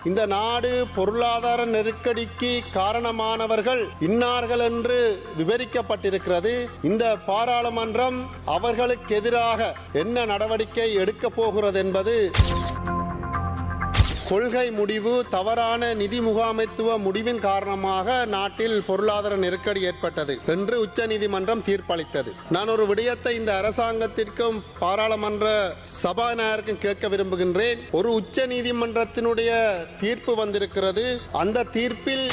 இந்த நாடு பொருளாதார நெருக்கடிக்கு காரணமானவர்கள் இன்னார்கள் என்று விவரிக்கப்பட்டிருக்கிறது இந்த பாராளுமன்றம் அவர்களுக்கு எதிராக என்ன நடவடிக்கை எடுக்கப் போகிறது என்பது கொள்கை முடிவு தவறான நிதி முகாமைத்துவ முடிவின் காரணமாக நாட்டில் பொருளாதார நெருக்கடி ஏற்பட்டது என்று உச்சநீதிமன்றம் தீர்ப்பளித்தது நான் ஒரு விடயத்தை இந்த அரசாங்கத்திற்கும் பாராளுமன்ற சபாநாயகருக்கும் கேட்க விரும்புகின்றேன் ஒரு உச்ச நீதிமன்றத்தினுடைய தீர்ப்பு வந்திருக்கிறது அந்த தீர்ப்பில்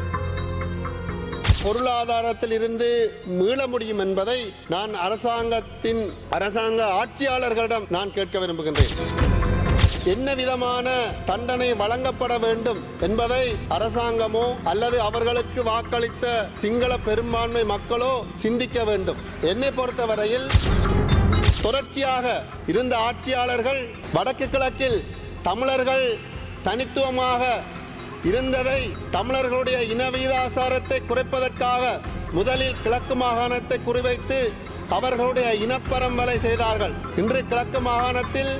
பொருளாதாரத்தில் இருந்து மீள முடியும் என்பதை நான் அரசாங்கத்தின் அரசாங்க ஆட்சியாளர்களிடம் நான் கேட்க விரும்புகின்றேன் என்ன விதமான தண்டனை வழங்கப்பட வேண்டும் என்பதை அரசாங்கமோ அல்லது அவர்களுக்கு வாக்களித்த சிங்கள பெரும்பான்மை மக்களோ சிந்திக்க வேண்டும் என்னை பொறுத்தவரையில் தொடர்ச்சியாக இருந்த ஆட்சியாளர்கள் வடக்கு கிழக்கில் தமிழர்கள் தனித்துவமாக இருந்ததை தமிழர்களுடைய இன விகிதாசாரத்தை குறைப்பதற்காக முதலில் கிழக்கு மாகாணத்தை குறிவைத்து அவர்களுடைய இனப்பரம்பலை செய்தார்கள் இன்று கிழக்கு மாகாணத்தில்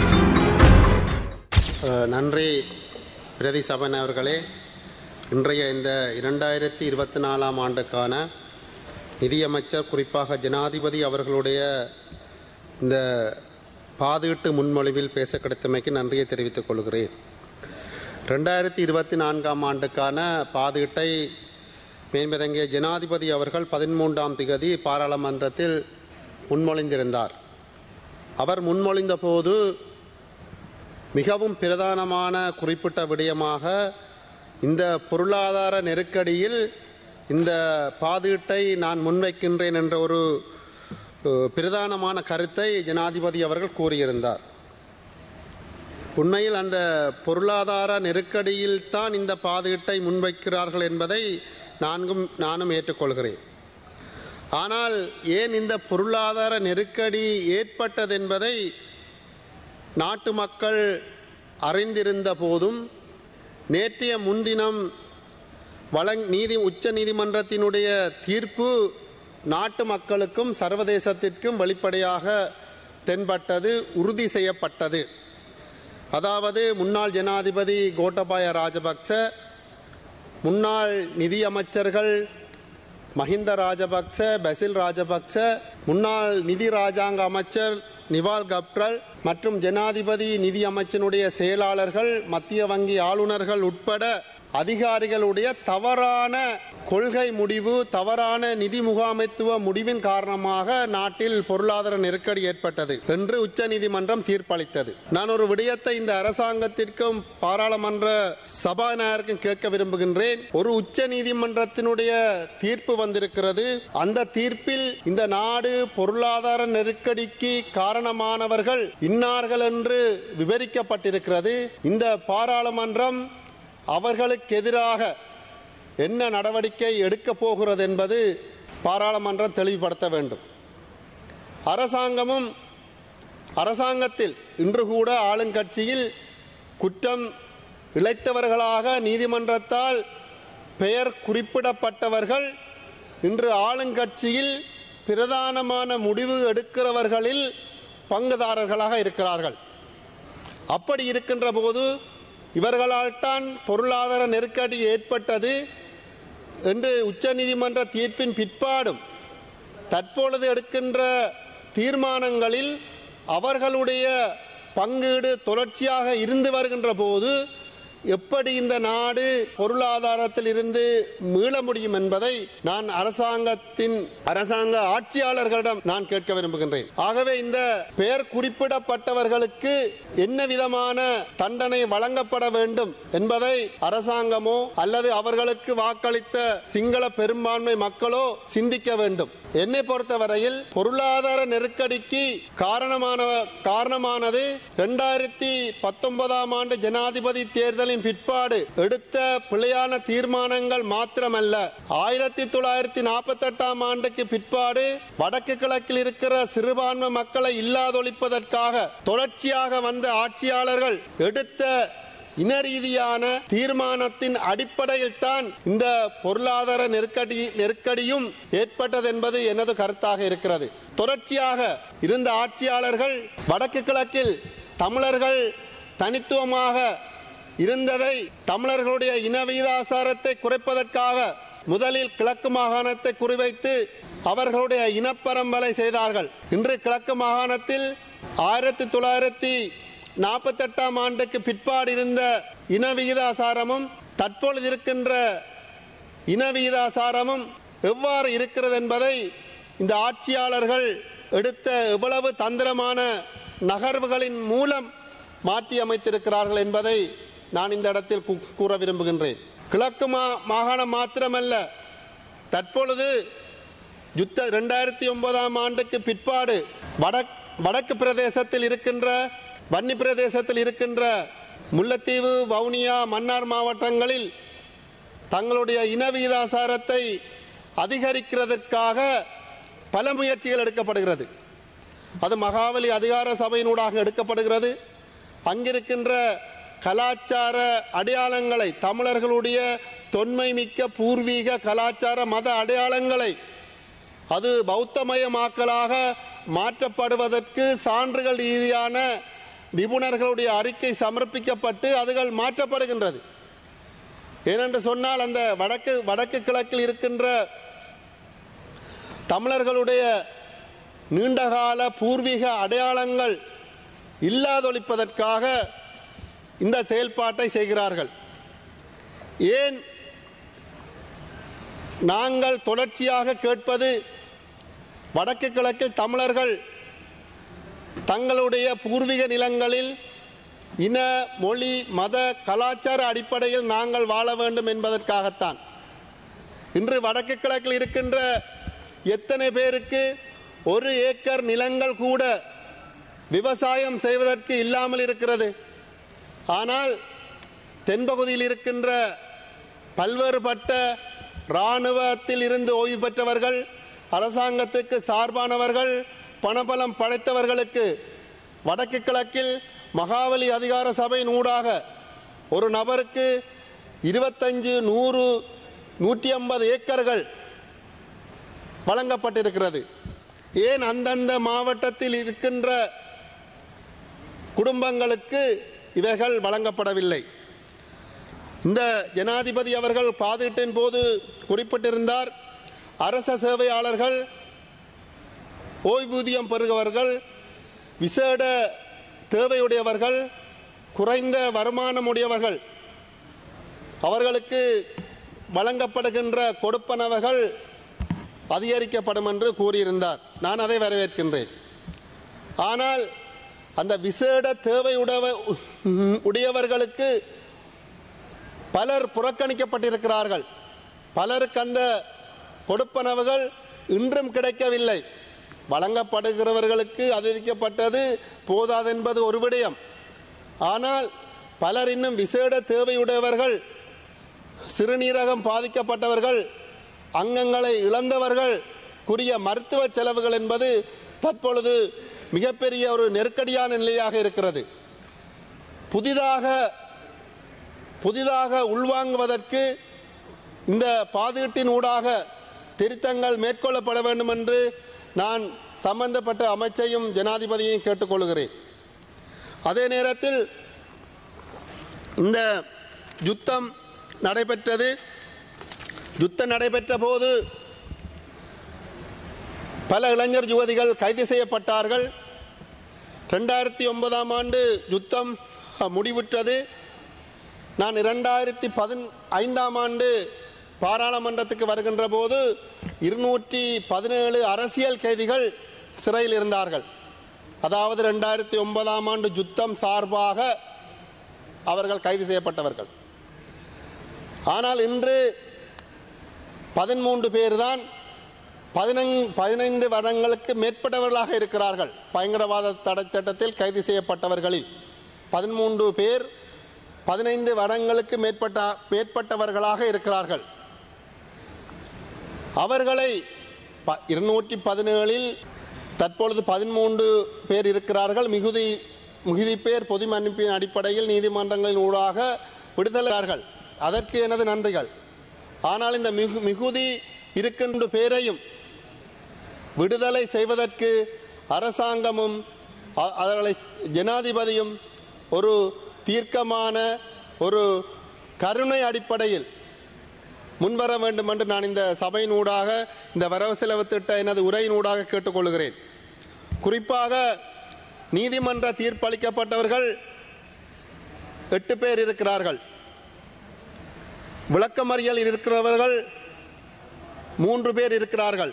அஹ், நன்றி பிரதி சபன் அவர்களே இன்றைய இந்த இரண்டாயிரத்தி இருபத்தி நாலாம் ஆண்டுக்கான நிதியமைச்சர் குறிப்பாக ஜனாதிபதி அவர்களுடைய இந்த பாதீட்டு முன்மொழிவில் பேச கிடைத்தமைக்கு நன்றியை தெரிவித்துக் கொள்கிறேன் ரெண்டாயிரத்தி இருபத்தி நான்காம் ஆண்டுக்கான பாதீட்டை மேன்மிதங்கிய ஜனாதிபதி அவர்கள் பதிமூன்றாம் திகதி பாராளுமன்றத்தில் முன்மொழிந்திருந்தார் அவர் முன்மொழிந்த போது மிகவும் பிரதானமான குறிப்பிட்ட விடயமாக இந்த பொருளாதார நெருக்கடியில் இந்த பாதீட்டை நான் முன்வைக்கின்றேன் என்ற ஒரு அஹ், பிரதானமான கருத்தை ஜனாதிபதி அவர்கள் கூறியிருந்தார் உண்மையில் அந்த பொருளாதார நெருக்கடியில் தான் இந்த பாதீட்டை முன்வைக்கிறார்கள் என்பதை நான்கும் நானும் ஏற்றுக்கொள்கிறேன் ஆனால் ஏன் இந்த பொருளாதார நெருக்கடி ஏற்பட்டது என்பதை நாட்டு மக்கள் அறிந்திருந்த போதும் நேற்றைய முன்தினம் வழங் நீதி உச்ச நீதிமன்றத்தினுடைய தீர்ப்பு நாட்டு மக்களுக்கும் சர்வதேசத்திற்கும் வெளிப்படையாக தென்பட்டது உறுதி செய்யப்பட்டது அதாவது முன்னாள் ஜனாதிபதி கோட்டபாய ராஜபக்ச முன்னாள் நிதியமைச்சர்கள் மஹிந்த ராஜபக்ச பசில் ராஜபக்ச முன்னாள் நிதி ராஜாங்க அமைச்சர் நிவால் கப்ரல் மற்றும் ஜனாதிபதி நிதி அமைச்சனுடைய செயலாளர்கள் மத்திய வங்கி ஆளுநர்கள் உட்பட அதிகாரிகளுடைய தவறான கொள்கை முடிவு தவறான நிதி முகாமைத்துவ முடிவின் காரணமாக நாட்டில் பொருளாதார நெருக்கடி ஏற்பட்டது என்று உச்சநீதிமன்றம் தீர்ப்பளித்தது நான் ஒரு விடயத்தை இந்த அரசாங்கத்திற்கும் பாராளுமன்ற சபாநாயகருக்கும் கேட்க விரும்புகின்றேன் ஒரு உச்ச நீதிமன்றத்தினுடைய தீர்ப்பு வந்திருக்கிறது அந்த தீர்ப்பில் இந்த நாடு பொருளாதார நெருக்கடிக்கு காரணமானவர்கள் இன்னார்கள் என்று விவரிக்கப்பட்டிருக்கிறது இந்த பாராளுமன்றம் அவர்களுக்கு எதிராக என்ன நடவடிக்கை எடுக்கப் போகிறது என்பது பாராளுமன்றம் தெளிவுபடுத்த வேண்டும் அரசாங்கமும் அரசாங்கத்தில் இன்று கூட ஆளுங்கட்சியில் குற்றம் இழைத்தவர்களாக நீதிமன்றத்தால் பெயர் குறிப்பிடப்பட்டவர்கள் இன்று ஆளுங்கட்சியில் பிரதானமான முடிவு எடுக்கிறவர்களில் பங்குதாரர்களாக இருக்கிறார்கள் அப்படி இருக்கின்ற போது இவர்களால் தான் பொருளாதார நெருக்கடி ஏற்பட்டது என்று உச்சநீதிமன்ற தீர்ப்பின் பிற்பாடும் தற்பொழுது எடுக்கின்ற தீர்மானங்களில் அவர்களுடைய பங்கீடு தொடர்ச்சியாக இருந்து வருகின்ற போது எப்படி இந்த நாடு பொருளாதாரத்தில் இருந்து மீள முடியும் என்பதை நான் அரசாங்கத்தின் அரசாங்க ஆட்சியாளர்களிடம் நான் கேட்க விரும்புகின்றேன் ஆகவே இந்த பெயர் குறிப்பிடப்பட்டவர்களுக்கு என்ன விதமான தண்டனை வழங்கப்பட வேண்டும் என்பதை அரசாங்கமோ அல்லது அவர்களுக்கு வாக்களித்த சிங்கள பெரும்பான்மை மக்களோ சிந்திக்க வேண்டும் என்னை பொறுத்தவரையில் பொருளாதார நெருக்கடிக்கு காரணமான காரணமானது இரண்டாயிரத்தி பத்தொன்பதாம் ஆண்டு ஜனாதிபதி தேர்தலின் பிற்பாடு எடுத்த பிழையான தீர்மானங்கள் மாத்திரமல்ல ஆயிரத்தி தொள்ளாயிரத்தி நாற்பத்தி எட்டாம் ஆண்டுக்கு பிற்பாடு வடக்கு கிழக்கில் இருக்கிற சிறுபான்மை மக்களை இல்லாதொழிப்பதற்காக தொடர்ச்சியாக வந்த ஆட்சியாளர்கள் எடுத்த இன ரீதியான தீர்மானத்தின் அடிப்படையில் தான் இந்த பொருளாதார நெருக்கடி நெருக்கடியும் ஏற்பட்டது என்பது எனது கருத்தாக இருக்கிறது தொடர்ச்சியாக இருந்த ஆட்சியாளர்கள் வடக்கு கிழக்கில் தமிழர்கள் தனித்துவமாக இருந்ததை தமிழர்களுடைய இன விகிதாசாரத்தை குறைப்பதற்காக முதலில் கிழக்கு மாகாணத்தை குறிவைத்து அவர்களுடைய இனப்பரம்பலை செய்தார்கள் இன்று கிழக்கு மாகாணத்தில் ஆயிரத்தி தொள்ளாயிரத்தி நாற்பத்தெட்டாம் ஆண்டுக்கு பிற்பாடு இருந்த இன விகிதாசாரமும் தற்பொழுது இருக்கின்ற இன விகிதாசாரமும் எவ்வாறு இருக்கிறது என்பதை இந்த ஆட்சியாளர்கள் எடுத்த எவ்வளவு தந்திரமான நகர்வுகளின் மூலம் மாற்றி அமைத்திருக்கிறார்கள் என்பதை நான் இந்த இடத்தில் கூ- கூற விரும்புகின்றேன் கிழக்கு மா மாகாணம் மாத்திரமல்ல தற்பொழுது யுத்த ரெண்டாயிரத்தி ஒன்பதாம் ஆண்டுக்கு பிற்பாடு வடக் வடக்கு பிரதேசத்தில் இருக்கின்ற வன்னி பிரதேசத்தில் இருக்கின்ற முல்லைத்தீவு வவுனியா மன்னார் மாவட்டங்களில் தங்களுடைய இன விகிதாசாரத்தை அதிகரிக்கிறதற்காக பல முயற்சிகள் எடுக்கப்படுகிறது அது மகாவலி அதிகார சபையினூடாக எடுக்கப்படுகிறது அங்கிருக்கின்ற கலாச்சார அடையாளங்களை தமிழர்களுடைய தொன்மை மிக்க பூர்வீக கலாச்சார மத அடையாளங்களை அது பௌத்தமயமாக்கலாக மாற்றப்படுவதற்கு சான்றுகள் ரீதியான நிபுணர்களுடைய அறிக்கை சமர்ப்பிக்கப்பட்டு அதுகள் மாற்றப்படுகின்றது ஏனென்று சொன்னால் அந்த வடக்கு வடக்கு கிழக்கில் இருக்கின்ற தமிழர்களுடைய நீண்டகால பூர்வீக அடையாளங்கள் இல்லாதொழிப்பதற்காக இந்த செயல்பாட்டை செய்கிறார்கள் ஏன் நாங்கள் தொடர்ச்சியாக கேட்பது வடக்கு கிழக்கில் தமிழர்கள் தங்களுடைய பூர்வீக நிலங்களில் இன மொழி மத கலாச்சார அடிப்படையில் நாங்கள் வாழ வேண்டும் என்பதற்காகத்தான் இன்று வடக்கு கிழக்கில் இருக்கின்ற எத்தனை பேருக்கு ஒரு ஏக்கர் நிலங்கள் கூட விவசாயம் செய்வதற்கு இல்லாமல் இருக்கிறது ஆனால் தென்பகுதியில் இருக்கின்ற பல்வேறுபட்ட இராணுவத்தில் இருந்து ஓய்வு பெற்றவர்கள் அரசாங்கத்துக்கு சார்பானவர்கள் பணபலம் படைத்தவர்களுக்கு வடக்கு கிழக்கில் மகாவலி அதிகார சபையின் ஊடாக ஒரு நபருக்கு இருபத்தஞ்சு நூறு நூற்றி ஐம்பது ஏக்கர்கள் வழங்கப்பட்டிருக்கிறது ஏன் அந்தந்த மாவட்டத்தில் இருக்கின்ற குடும்பங்களுக்கு இவைகள் வழங்கப்படவில்லை இந்த ஜனாதிபதி அவர்கள் பாதீட்டின் போது குறிப்பிட்டிருந்தார் அரச சேவையாளர்கள் ஓய்வூதியம் பெறுபவர்கள் விசேட தேவையுடையவர்கள் குறைந்த வருமானமுடையவர்கள் அவர்களுக்கு வழங்கப்படுகின்ற கொடுப்பனவர்கள் அதிகரிக்கப்படும் என்று கூறியிருந்தார் நான் அதை வரவேற்கின்றேன் ஆனால் அந்த விசேட தேவையுடவ உடையவர்களுக்கு பலர் புறக்கணிக்கப்பட்டிருக்கிறார்கள் பலருக்கு அந்த கொடுப்பனவுகள் இன்றும் கிடைக்கவில்லை வழங்கப்படுகிறவர்களுக்கு அதிகரிக்கப்பட்டது போதாது என்பது ஒரு விடயம் ஆனால் பலர் இன்னும் விசேட தேவையுடையவர்கள் சிறுநீரகம் பாதிக்கப்பட்டவர்கள் அங்கங்களை இழந்தவர்கள் குறிய மருத்துவ செலவுகள் என்பது தற்பொழுது மிகப்பெரிய ஒரு நெருக்கடியான நிலையாக இருக்கிறது புதிதாக புதிதாக உள்வாங்குவதற்கு இந்த பாதீட்டின் ஊடாக திருத்தங்கள் மேற்கொள்ளப்பட வேண்டும் என்று நான் சம்பந்தப்பட்ட அமைச்சையும் ஜனாதிபதியையும் கேட்டுக்கொள்கிறேன் அதே நேரத்தில் இந்த யுத்தம் நடைபெற்றது யுத்தம் நடைபெற்ற போது பல இளைஞர் யுவதிகள் கைது செய்யப்பட்டார்கள் ரெண்டாயிரத்தி ஒன்பதாம் ஆண்டு யுத்தம் அஹ், முடிவுற்றது நான் இரண்டாயிரத்தி பதின் ஐந்தாம் ஆண்டு பாராளுமன்றத்துக்கு வருகின்ற போது இருநூற்றி பதினேழு அரசியல் கைதிகள் சிறையில் இருந்தார்கள் அதாவது ரெண்டாயிரத்தி ஒன்பதாம் ஆண்டு யுத்தம் சார்பாக அவர்கள் கைது செய்யப்பட்டவர்கள் ஆனால் இன்று பதிமூன்று பேர் தான் பதினங் பதினைந்து வருடங்களுக்கு மேற்பட்டவர்களாக இருக்கிறார்கள் பயங்கரவாத தடை சட்டத்தில் கைது செய்யப்பட்டவர்களில் பதிமூன்று பேர் பதினைந்து வருடங்களுக்கு மேற்பட்ட மேற்பட்டவர்களாக இருக்கிறார்கள் அவர்களை ப- இருநூற்றி பதினேழில் தற்பொழுது பதிமூன்று பேர் இருக்கிறார்கள் மிகுதி மிகுதி பேர் பொது மன்னிப்பின் அடிப்படையில் நீதிமன்றங்களின் ஊடாக விடுதலையார்கள் அதற்கு எனது நன்றிகள் ஆனால் இந்த மிகு மிகுதி இருக்கின்ற பேரையும் விடுதலை செய்வதற்கு அரசாங்கமும் அ- அவர்களை ஜனாதிபதியும் ஒரு தீர்க்கமான ஒரு கருணை அடிப்படையில் முன்வர வேண்டும் என்று நான் இந்த சபையின் ஊடாக இந்த வரவு செலவு திட்ட எனது உரையின் ஊடாக கேட்டுக்கொள்கிறேன் குறிப்பாக நீதிமன்ற தீர்ப்பளிக்கப்பட்டவர்கள் எட்டு பேர் இருக்கிறார்கள் விளக்கமறியல் இருக்கிறவர்கள் மூன்று பேர் இருக்கிறார்கள்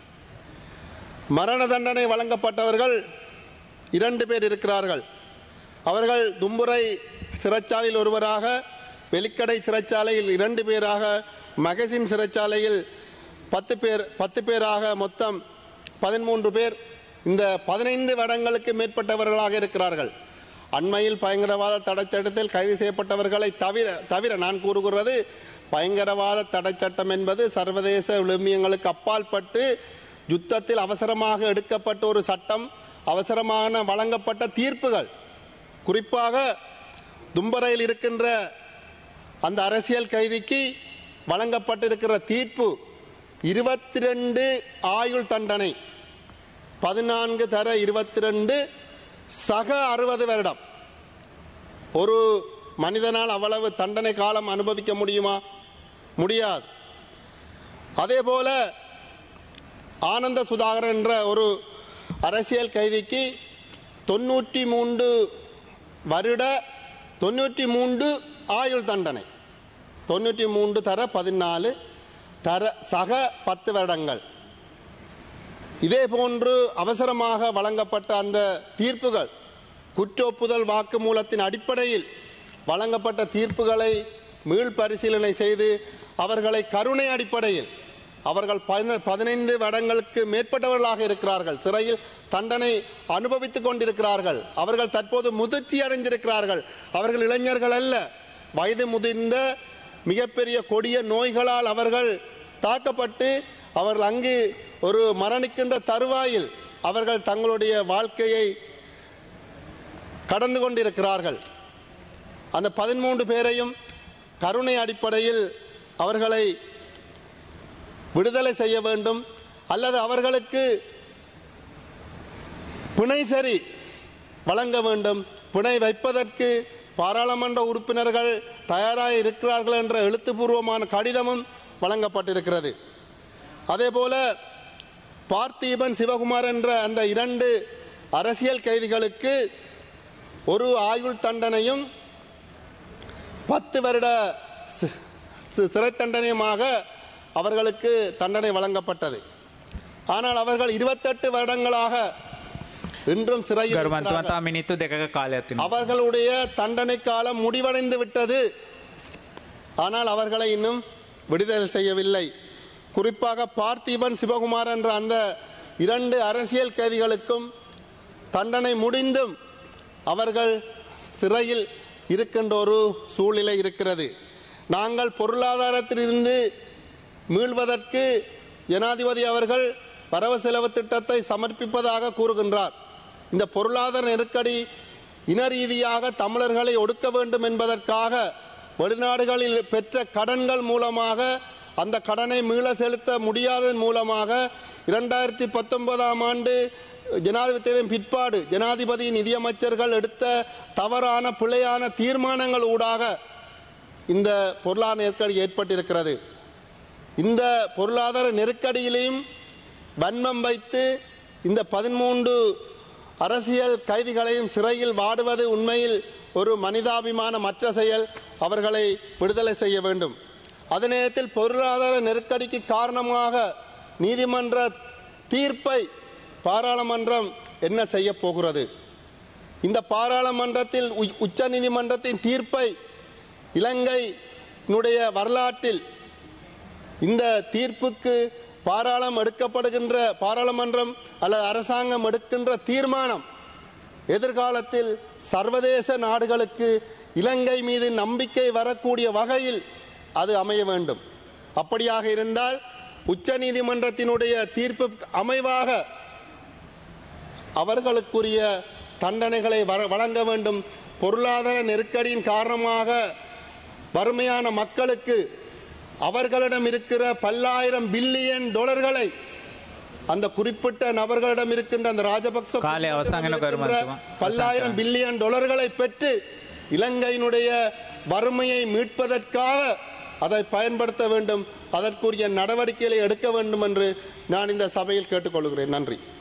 மரண தண்டனை வழங்கப்பட்டவர்கள் இரண்டு பேர் இருக்கிறார்கள் அவர்கள் தும்புரை சிறைச்சாலையில் ஒருவராக வெலிக்கடை சிறைச்சாலையில் இரண்டு பேராக மகசின் சிறைச்சாலையில் பத்து பேர் பத்து பேராக மொத்தம் பதிமூன்று பேர் இந்த பதினைந்து வருடங்களுக்கு மேற்பட்டவர்களாக இருக்கிறார்கள் அண்மையில் பயங்கரவாத தடைச்சட்டத்தில் கைது செய்யப்பட்டவர்களை தவிர தவிர நான் கூறுகிறது பயங்கரவாத தடைச்சட்டம் என்பது சர்வதேச விழுமியங்களுக்கு அப்பாற்பட்டு யுத்தத்தில் அவசரமாக எடுக்கப்பட்ட ஒரு சட்டம் அவசரமான வழங்கப்பட்ட தீர்ப்புகள் குறிப்பாக தும்பரையில் இருக்கின்ற அந்த அரசியல் கைதிக்கு வழங்கப்பட்டிருக்கிற தீர்ப்பு இருபத்தி ரெண்டு ஆயுள் தண்டனை பதினான்கு தர இருபத்தி ரெண்டு சக அறுபது வருடம் ஒரு மனிதனால் அவ்வளவு தண்டனை காலம் அனுபவிக்க முடியுமா முடியாது அதே போல ஆனந்த சுதாகர் என்ற ஒரு அரசியல் கைதிக்கு தொண்ணூற்றி மூன்று வருட தொண்ணூற்றி மூன்று ஆயுள் தண்டனை தொண்ணூற்றி மூன்று தர பதினாலு தர சக பத்து வருடங்கள் இதே போன்று அவசரமாக வழங்கப்பட்ட அந்த தீர்ப்புகள் குற்றொப்புதல் வாக்குமூலத்தின் அடிப்படையில் வழங்கப்பட்ட தீர்ப்புகளை மீள்பரிசீலனை செய்து அவர்களை கருணை அடிப்படையில் அவர்கள் பதின- பதினைந்து வருடங்களுக்கு மேற்பட்டவர்களாக இருக்கிறார்கள் சிறையில் தண்டனை அனுபவித்துக் கொண்டிருக்கிறார்கள் அவர்கள் தற்போது முதிர்ச்சி அடைந்திருக்கிறார்கள் அவர்கள் இளைஞர்கள் அல்ல வயது முதிர்ந்த மிகப்பெரிய கொடிய நோய்களால் அவர்கள் தாக்கப்பட்டு அவர்கள் அங்கு ஒரு மரணிக்கின்ற தருவாயில் அவர்கள் தங்களுடைய வாழ்க்கையை கடந்து கொண்டிருக்கிறார்கள் அந்த பதிமூன்று பேரையும் கருணை அடிப்படையில் அவர்களை விடுதலை செய்ய வேண்டும் அல்லது அவர்களுக்கு பிணை சரி வழங்க வேண்டும் பிணை வைப்பதற்கு பாராளுமன்ற உறுப்பினர்கள் தயாராக இருக்கிறார்கள் என்ற எழுத்துப்பூர்வமான கடிதமும் வழங்கப்பட்டிருக்கிறது அதேபோல பார்த்தீபன் சிவகுமார் என்ற அந்த இரண்டு அரசியல் கைதிகளுக்கு ஒரு ஆயுள் தண்டனையும் பத்து வருட சி- சி- சிறை தண்டனையுமாக அவர்களுக்கு தண்டனை வழங்கப்பட்டது ஆனால் அவர்கள் இருபத்தெட்டு வருடங்களாக இன்றும் சிறையில் ගරු இருக்கிறார்கள். මන්තුමතා මිනිත්තු දෙකක කාලයක් තිබෙනවා. அவர்களுடைய தண்டனை காலம் முடிவடைந்து விட்டது ஆனால் அவர்களை இன்னும் விடுதலை செய்யவில்லை குறிப்பாக பார்த்திபன் சிவகுமார் என்ற அந்த இரண்டு அரசியல் கைதிகளுக்கும் தண்டனை முடிந்தும் அவர்கள் சிறையில் இருக்கின்ற ஒரு சூழ்நிலை இருக்கிறது நாங்கள் பொருளாதாரத்திலிருந்து மீள்வதற்கு ஜனாதிபதி அவர்கள் வரவு செலவு திட்டத்தை சமர்ப்பிப்பதாக கூறுகின்றார் இந்த பொருளாதார நெருக்கடி இன ரீதியாக தமிழர்களை ஒடுக்க வேண்டும் என்பதற்காக வெளிநாடுகளில் பெற்ற கடன்கள் மூலமாக அந்த கடனை மீள செலுத்த முடியாததன் மூலமாக இரண்டாயிரத்தி பத்தொன்பதாம் ஆண்டு ஜனாதிபதியின் பிற்பாடு ஜனாதிபதி நிதியமைச்சர்கள் எடுத்த தவறான பிழையான தீர்மானங்கள் ஊடாக இந்த பொருளாதார நெருக்கடி ஏற்பட்டிருக்கிறது இந்த பொருளாதார நெருக்கடியிலையும் வன்மம் வைத்து இந்த பதிமூன்று அரசியல் கைதிகளையும் சிறையில் வாடுவது உண்மையில் ஒரு மனிதாபிமான மற்ற செயல் அவர்களை விடுதலை செய்ய வேண்டும் அதே நேரத்தில் பொருளாதார நெருக்கடிக்கு காரணமாக நீதிமன்ற தீர்ப்பை பாராளுமன்றம் என்ன செய்ய போகிறது இந்த பாராளுமன்றத்தில் உ- உச்ச நீதிமன்றத்தின் தீர்ப்பை இலங்கையினுடைய வரலாற்றில் இந்த தீர்ப்புக்கு பாராளும் எடுக்கப்படுகின்ற பாராளுமன்றம் அல்லது அரசாங்கம் எடுக்கின்ற தீர்மானம் எதிர்காலத்தில் சர்வதேச நாடுகளுக்கு இலங்கை மீது நம்பிக்கை வரக்கூடிய வகையில் அது அமைய வேண்டும் அப்படியாக இருந்தால் உச்ச நீதிமன்றத்தினுடைய தீர்ப்பு அமைவாக அவர்களுக்குரிய தண்டனைகளை வர- வழங்க வேண்டும் பொருளாதார நெருக்கடியின் காரணமாக வறுமையான மக்களுக்கு அவர்களிடம் இருக்கிற பல்லாயிரம் பில்லியன் டாலர்களை அந்த குறிப்பிட்ட நபர்களிடம் இருக்கின்ற அந்த ராஜபக்ச காலை குடும்பத்திடம் அவசானம் இருக்கின்ற கருமாத்துமா. பல்லாயிரம் பில்லியன் டாலர்களை பெற்று இலங்கையினுடைய வறுமையை மீட்பதற்காக அதை பயன்படுத்த வேண்டும் அதற்குரிய நடவடிக்கைகளை எடுக்க வேண்டும் என்று நான் இந்த சபையில் கேட்டுக்கொள்கிறேன் நன்றி